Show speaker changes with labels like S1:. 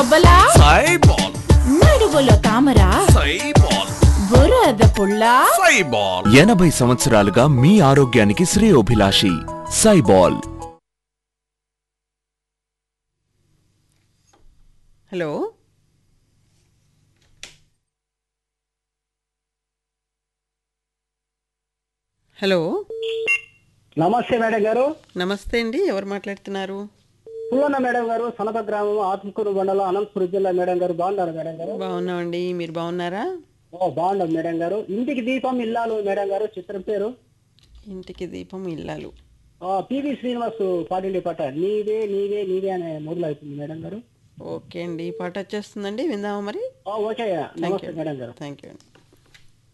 S1: బొబ్బలా
S2: సైబాల్
S1: నడువులో తామర
S2: సైబాల్
S1: బురద పుల్ల
S2: సైబాల్
S3: ఎనభై సంవత్సరాలుగా మీ ఆరోగ్యానికి శ్రేయోభిలాషి సైబాల్
S4: హలో హలో
S5: నమస్తే మేడం గారు
S4: నమస్తే అండి ఎవరు మాట్లాడుతున్నారు
S5: పుల్లన్న మేడం గారు సనప గ్రామం ఆత్మకూరు మండలం అనంతపురం జిల్లా మేడం గారు బాగున్నారు మేడం గారు
S4: బాగున్నామండి మీరు బాగున్నారా
S5: ఓ బాగున్నారు మేడం గారు ఇంటికి దీపం ఇల్లాలు మేడం గారు చిత్రం పేరు
S4: ఇంటికి దీపం ఇల్లాలు
S5: పివి శ్రీనివాస్ పాటిండి పాట నీవే నీవే నీవే అనే మొదలవుతుంది మేడం గారు
S4: ఓకే అండి ఈ పాట వచ్చేస్తుందండి విందామా మరి
S5: ఆ, ఓకే నమస్తే మేడం గారు
S4: థ్యాంక్ యూ అండి